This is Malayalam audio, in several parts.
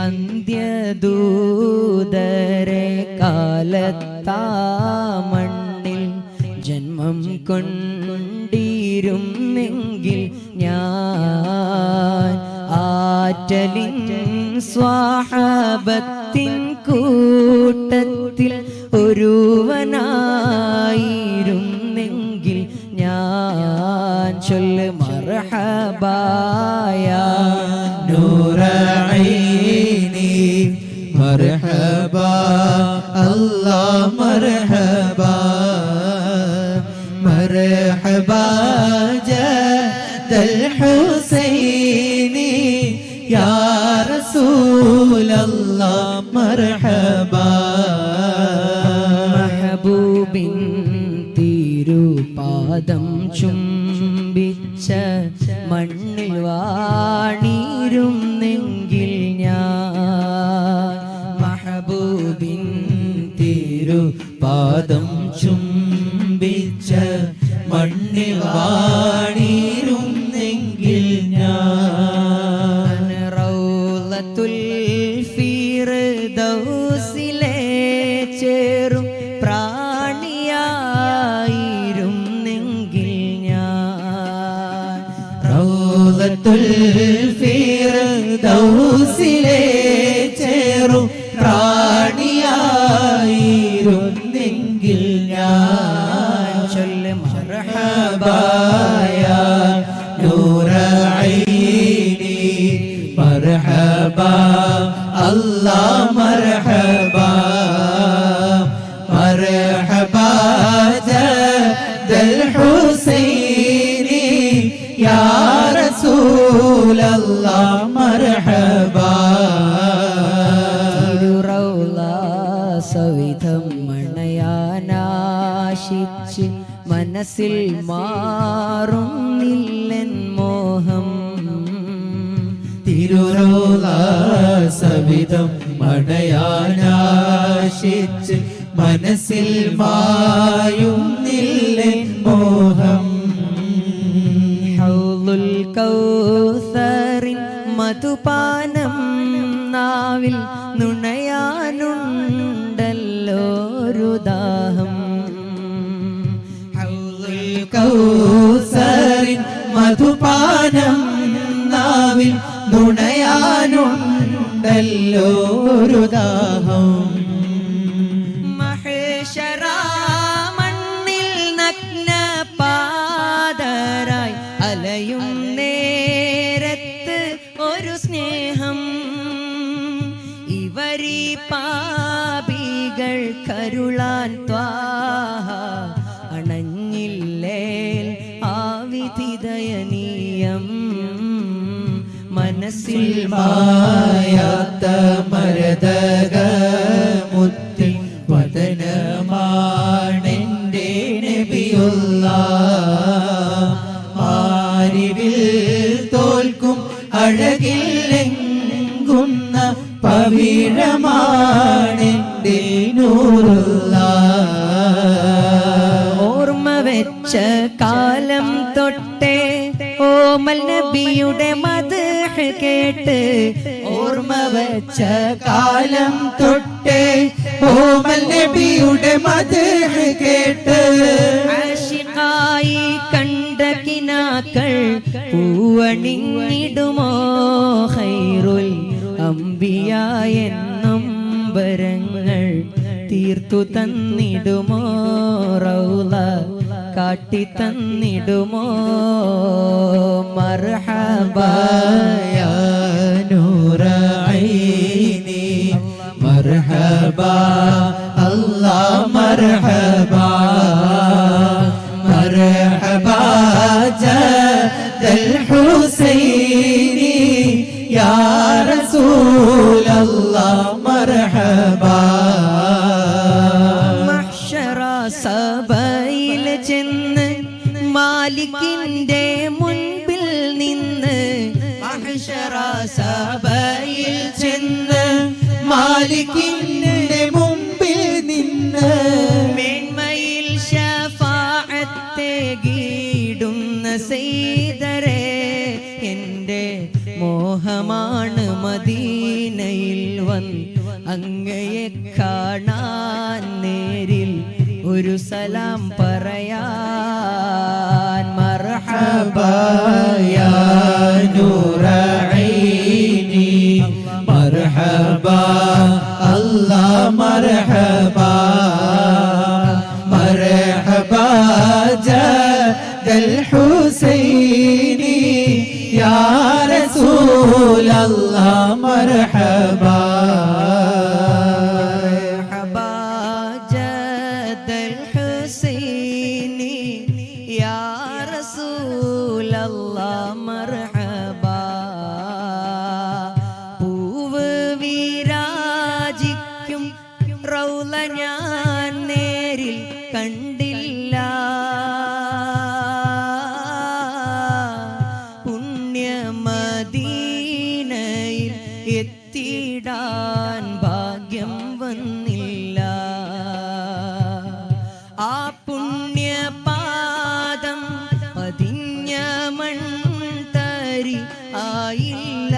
അന്ത്യദൂതരെ കാലത്താ മണ്ണിൽ ജന്മം കൊണ്ടിരുന്നെങ്കിൽ ഞാൻ ആറ്റലിൻ സ്വാഹബത്തിൻ കൂട്ടത്തിൽ ഒരുവനായിരുന്നെങ്കിൽ ഞാൻ ചൊല്ല് മർഹബായ نور عيني مرحبا الله مرحبا مرحبا جد الحسين يا رسول الله مرحبا മഹബൂബിൻ തിരുപാദം ചുംബിച്ച മണ്ണിൽ വാണിരുന്നെങ്കിൽ ഞാൻ മഹബൂബിൻ തിരുപാദം ചുംബിച്ച മണ്ണിൽ വാണിരുന്നെങ്കിൽ ഞാൻ റൗലത്തുൽ ഫിർദൗസിലെ ചേറും പ്രാണിയായിരുന്നെങ്കിൽ ഞാൻ റൗലത്തുൽ ഫിർദൗസിലെ ചേറു പ്രാണിയായിരുന്നെങ്കിൽ ഞാൻ ചൊല്ല് മർഹബായ നൂറ ഐനി മർഹബാ അല്ലാ മർഹബാ മർഹബാ ജദൽ ഹുസൈനി യാ റസൂൽ അല്ലാ മർഹബാ തിരുറൗല സവിധം മണയാനാശിച്ച് മനസ്സിൽ മാറുന്നില്ലൻ മോഹം തിരുരോല സവിധം മടയാനാശിച്ച് മനസ്സിൽ മായുന്നില്ലേ മോഹം ഹൗലുൽ കൗസറിൻ മധുപാനം നാവിൽ നുണയാനുണ്ടല്ലോ ഒരു ദാഹം ഹൗലുൽ കൗസറിൻ മധുപാനം നാവിൽ നുണയാനുണ്ടല്ലോ ഒരു ദാഹം മഹേശരാമണ്ണിൽ നഗ്ന പാതരായി അലയും നേരത്ത് ഒരു സ്നേഹം ഇവരീ പാപികൾ കരുളാൻ ത്വാഹ അണഞ്ഞില്ലേ ആ വിധിദയനീയം മനസ്സിൽ മായാത്ത മരതക മുത്തി വദനമാണെൻ്റെ നബിയുള്ള ആരിവിൽ തോൽക്കും അഴകില്ലെങ്കുന്ന പവിഴമാണെൻ്റെ നൂറുള്ള ഓർമ്മ വെച്ച കാലം തൊട്ടേ ഓമൽ നബിയുടെ മത് കേട്ട് ഓർമ്മ വെച്ച കാലം തൊട്ടേ ഓമൽ നബിയുടെ മധുർ കേട്ട് ആശിഖായി കണ്ട കിനാക്കൾ പൂവണിങ്ങിടുമോ ഹൈറുൽ അമ്പിയായ നമ്പരങ്ങൾ തീർത്തു തന്നിടുമോ റൗല കാട്ടി തന്നിടുമോ മർഹബ يا نور عيني مرحبا الله مرحبا مرحبا جد الحسين يا رسول الله مرحبا മഹ്ശറ സഭയിൽ ചെന്ന് മാലിക്കിന്റെ മുൻപിൽ നിന്ന് മഹ്ശറ സഭയിൽ ചെന്ന് മാലിക്കിന്റെ മുമ്പിൽ വന്ന് അങ്ങയെ കാണാൻ നേരിൽ ഒരു സലാം പറയാൻ മർഹബ يا نور عيني مرحبا الله مرحبا مرحبا جد الحسين يا رسول الله مرحبا مرحبا جد الحسين يا رسول الله مرحبا പൂവ് വിരാജിക്കും റൗല ഞാൻ നേരിൽ കണ്ടില്ല പുണ്യമദീനയിൽ എത്തിടാൻ ഭാഗ്യം വന്നില്ല ആ പുണ്യപാദം പതിഞ്ഞ മൺതരി ആയില്ല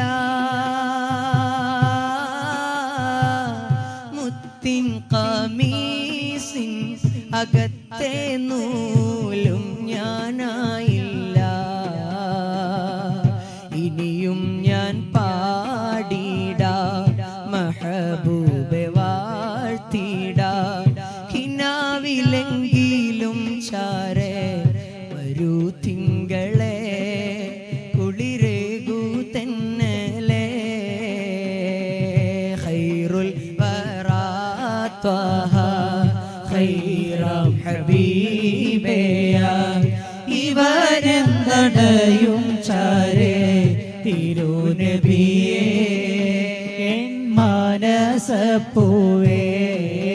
മുത്തിൻ കമീസിൻ അകത്തെ നൂലും ഞാനായില്ല ഇനിയും ഞാൻ പാടിട മഹബൂബെ വാഴ്ത്തിട ഹിനാവിലെങ്കിലും ചാരേ വരൂ തിങ്കളെ കുളിരേകൂ തെന്നലെ ഖൈറുൽ വറാത്വഹ ഖൈറം ഹബീബയ ഇവരെന്നടയും ചാരേ തിരുനബിയേ എൻ മാനസപ്പൂവേ